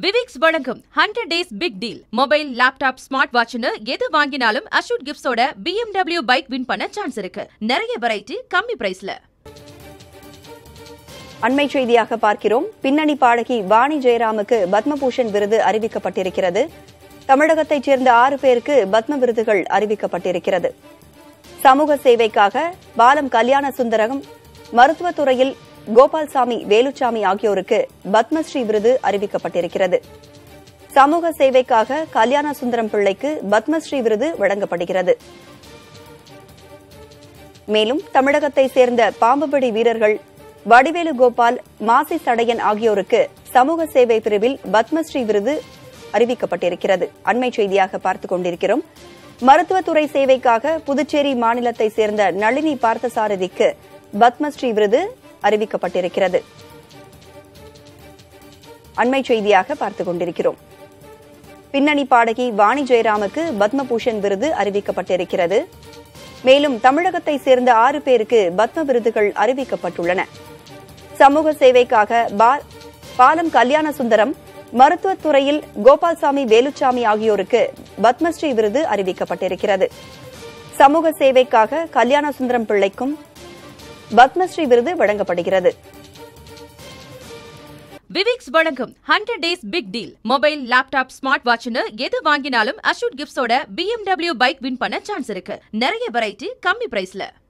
விவிக்ஸ் வழங்கும் hundred days big deal mobile laptop smart வாட்ச்னு எது வாங்கினாலும் அஷூட் கிஃப்ட்ஸோட BMW பைக் வின் பண்ண சான்ஸ் இருக்கு நிறைய வெரைட்டி கம்மி பிரைஸ்ல அண்மை செய்தியாக பார்க்கிறோம் பின்னணி பாடகி வாணி ஜெயராமுக்கு பத்மபூஷன் விருது அறிவிக்கப்பட்டிருக்கிறது தமிழகத்தைச் சேர்ந்த ஆறு பேருக்கு பத்ம விருதுகள் அறிவிக்கப்பட்டிருக்கிறது சமூக சேவைக்காக பாலம் கல்யாண சுந்தரம் மருத்துவத்துறையில் கோபால்சாமி வேலுச்சாமி ஆகியோருக்கு பத்மஸ்ரீ விருது அறிவிக்கப்பட்டிருக்கிறது சமூக சேவைக்காக கல்யாண சுந்தரம் பிள்ளைக்கு பத்மஸ்ரீ விருது வழங்கப்படுகிறது மேலும் தமிழகத்தைச் சேர்ந்த பாம்புபிடி வீரர்கள் வடிவேலு கோபால் மாசி சடையன் ஆகியோருக்கு சமூக சேவை பிரிவில் பத்மஸ்ரீ விருது அறிவிக்கப்பட்டிருக்கிறது அண்மை செய்தியாக பார்த்துக் கொண்டிருக்கிறோம் மருத்துவத்துறை சேவைக்காக புதுச்சேரி மாநிலத்தைச் சேர்ந்த நளினி பார்த்தசாரதிக்கு பத்மஸ்ரீ விருது அறிவிக்கப்பட்டிருக்கிறது அண்மை செய்தியாக பார்த்துக் கொண்டிருக்கிறோம் பின்னணி பாடகி வாணி ஜெயராமுக்கு பத்மபூஷன் விருது அறிவிக்கப்பட்டிருக்கிறது மேலும் தமிழகத்தை சேர்ந்த ஆறு பேருக்கு பத்ம விருதுகள் அறிவிக்கப்பட்டுள்ளன சமூக சேவைக்காக பா- பாலம் கல்யாண சுந்தரம் மருத்துவத்துறையில் கோபால்சாமி வேலுச்சாமி ஆகியோருக்கு பத்மஸ்ரீ விருது அறிவிக்கப்பட்டிருக்கிறது சமூக சேவைக்காக கல்யாண சுந்தரம் பிள்ளைக்கும் பத்மஸ்ரீ விருது வழங்கப்படுகிறது விவிக்ஸ் வழங்கும் hundred days big deal mobile laptop smart வாட்ச்னு எது வாங்கினாலும் அஷூட் கிஃப்ட்ஸோட BMW பைக் வின் பண்ண சான்ஸ் இருக்கு நிறைய வெரைட்டி கம்மி பிரைஸ்ல